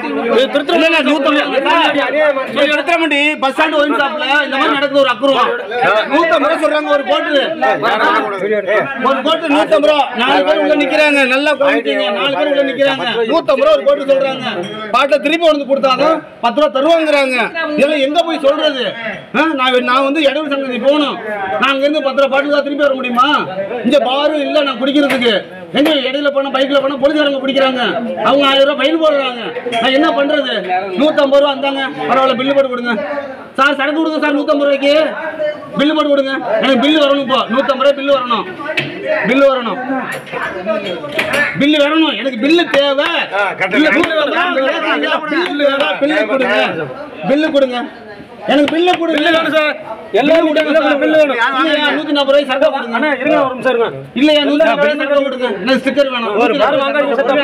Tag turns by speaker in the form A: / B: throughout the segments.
A: இல்ல, இல்ல, நூத்தம்பது. சொல்லி எடுத்துறமண்டி, பஸ் ஸ்டாண்ட் ஒயின் ஷாப்ல இந்த மாதிரி நடக்குது ஒரு அக்குருவம். நூத்தம்பது ரூபா சொல்றாங்க ஒரு கோட்டு. ஒரு கோட்டு நூத்தம்பது ரூபா. நாலு பேர் உள்ள நிக்கிறாங்க. நல்லா கவனிச்சீங்க. நாலு பேர் உள்ள நிக்கிறாங்க. நூத்தம்பது ரூபா ஒரு கோட்டு சொல்றாங்க. பாட்டை திருப்பி வந்து கொடுத்தாலும் பத்து ரூபா தருவாங்கிறாங்க. இதெல்லாம் எங்க போய் சொல்றது ஆ, நான் நான் வந்து இடவு சங்கதி போகணும் நான் அங்க இருந்து பத்து ரூபா பாட்டில் தான் திருப்பி வர முடியுமா இங்க பாரும் இல்ல நான் குடிக்கிறதுக்கு எங்க இடையில போனா பைக்ல போனா போலீஸ்காரங்க பிடிக்கிறாங்க அவங்க ஆயிரம் ரூபாய் ஃபைன் போடுறாங்க நான் என்ன பண்றது நூத்தம்பது ரூபா வந்தாங்க பரவாயில்ல பில்லு போட்டு கொடுங்க சார் சரக்கு கொடுங்க சார் நூத்தம்பது ரூபாய்க்கு பில்லு போட்டு கொடுங்க எனக்கு பில்லு வரணும் இப்போ நூத்தம்பது ரூபாய் பில்லு வரணும் பில்லு வரணும் பில்லு வரணும் எனக்கு பில்லு தேவை இல்ல, பில்லு வேணாம், பில்லு வேணாம், பில்லு கொடுங்க பில்லு கொடுங்க எனக்கு பில்லு கொடுங்க பில்லு வேணும் சார் எல்லாரும் கொடுங்க பில்லு வேணும் இல்லையா நூத்தி நாற்பது ரூபாய் சரக்கு கொடுங்க
B: அண்ணா இருங்க ஒரு நிமிஷம் இருங்க
A: இல்லையா நூத்தி நாற்பது ரூபாய் சரக்கு கொடுங்க எனக்கு ஸ்டிக்கர் வேணும்
B: ஒரு பாரு வாங்காதீங்க சத்தம்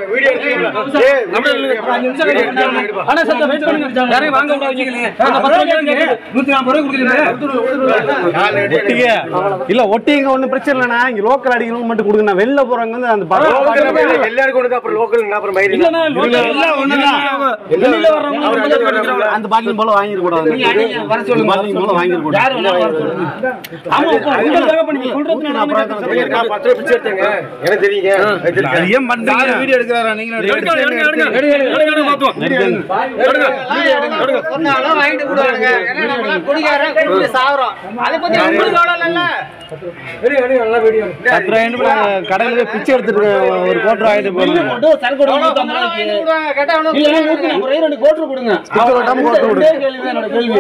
B: அண்ணா சத்தம் வெயிட் பண்ணுங்க யாரையும் வாங்க விடாதீங்க அந்த பத்து ரூபாய் கேளுங்க
A: நூத்தி நாற்பது ரூபாய் கொடுக்குறீங்க
C: ஒட்டிங்க இல்ல ஒட்டிங்க ஒண்ணும் பிரச்சனை இல்லைண்ணா இங்க லோக்கல் அடிக்கிறவங்க மட்டும் கொடுங்க நான் வெளில போறவங்க வந்து அந்த பக்கம்
D: எல்லாருக்கும் கொடுங்க அப்புறம் லோக்கல் அப்புறம் மயிரி
B: இல்லண்ணா லோக்கல்
A: எல்லாம் ஒண்ணுதான்.
B: வெளியில வர்றவங்க
D: அவர்
B: மட்டும்
D: வெளியில
B: தான்
D: வர்றவங்க.
C: அந்த பாட்டில் போல வாங்கிட கூடாது
A: நீங்க அடிங்க, வர சொல்லுங்க.
C: பாட்டில் போல வாங்கிட கூடாது
A: யார் வேணா வர சொல்லுங்க
B: ஆமா இப்ப உங்களுக்காக பண்ணி சொல்றது நான்
D: நான் பத்து ரூபா பிச்சை எடுத்தேங்க எனக்கு தெரியுங்க எனக்கு தெரியும்.
C: ஏன் பண்றீங்க
A: வீடியோ எடுக்கிறாரா நீங்க
B: எடுங்க எடுங்க எடுங்க எடுங்க எடுங்க பாத்துவோம் எடுங்க
E: சொன்னாலும் வாங்கிட்டு போடுவானுங்க ஏன்னா நம்மளாம் குடிகாரன் குடிச்சு சாவறோம் அதை பத்தி உங்களுக்கு கவலை இல்ல
C: பத்து ரூபாய் கடையில போய் பிச்சை எடுத்துட்டு ஒரு கோட்டர் ஆயிட்டு போடுங்க
A: போட்டு சரக்கு கொடுங்க நூத்தம்பது ரூபாய்க்கு.
E: கேட்டா அவனுக்கு
A: இல்லைன்னா நூத்தி நாற்பது ரூபாய் ரெண்டு கோட்டு கொடுங்க
C: கொட்டாம கோட்டு கொடு.
A: ரெண்டே கேள்வி தான் என்னோட கேள்வி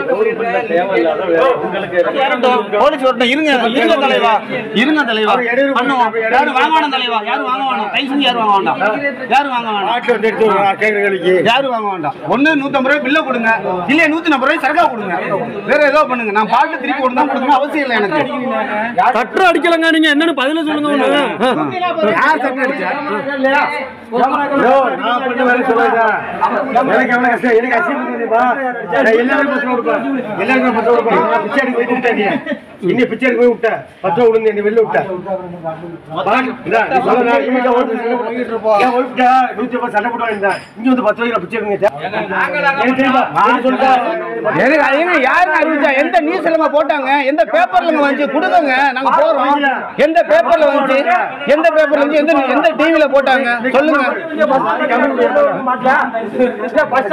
A: போலீஸ் வரட்டும் இருங்க இருங்க தலைவா இருங்க தலைவா பண்ணுவோம் யாரும் வாங்க வேணாம் தலைவா யாரும் வாங்க வேணாம் கை செஞ்சு யாரும் வாங்க வேண்டாம் யாரும் வாங்க வேண்டாம்
D: ஆட்டில் வந்து எடுத்து விடுங்க, கேக்குற கேள்விக்கு.
A: யாரும் வாங்க வேண்டாம் ஒண்ணு நூத்தம்பது ரூபாய் பில்ல கொடுங்க இல்லையா நூத்தி நாற்பது ரூபாய் சரக்கா கொடுங்க வேற ஏதோ பண்ணுங்க நான் பாட்டு திருப்பி கொடுத்தா கொடுக்கணும் அவசியம் இல்லை எனக்கு
B: தட்டு அடிக்கலங்க நீங்க என்னன்னு பதில சொல்லுங்க ஒண்ணு
A: யார் சட்டை அடிச்சா
D: யோ, நான் பண்ண வேலை சொல்லாதா. எனக்கு எவ்வளவு கஷ்டம், எனக்கு அசிங்கம் தெரியுமா? நான் எல்லாருக்கும் பத்து ரூபா கொடுப்பேன். எல்லாருக்கும் பத்து ரூபா கொடுப்பேன். நான் பிச்சை எடுக்க போய் விட்டேன் நீ. இன்னி பிச்சை எடுக்க போய் விட்டேன். பத்து ரூபா கொடுங்க, என்னை வெளில விட்டேன். பாரு, இந்தா, நீ சொல்ல நான் இவன்கிட்ட ஓட்டு சொல்லி ஏன் ஓட்டுட்டா? நூத்தி ஐம்பது சண்டை போட்டு வாங்கிட்டேன். இங்க வந்து பத்து ரூபாய்க்கு நான் பிச்சை எடுங்க. எனக்கு தெரியுமா? நான் சொல்லிட்டேன்.
A: எனக்கு ஏங்க யாருங்க அறிவிச்சா எந்த நியூஸ்லங்க போட்டாங்க எந்த பேப்பர்லங்க வந்துச்சு கொடுங்க நாங்க போறோம் எந்த பேப்பர்ல வந்துச்சு எந்த பேப்பர்ல வந்துச்சு எந்த எந்த டிவில போட்டாங்க சொல்லுங்க
D: கம்மி பண்ணி மாட்டியா?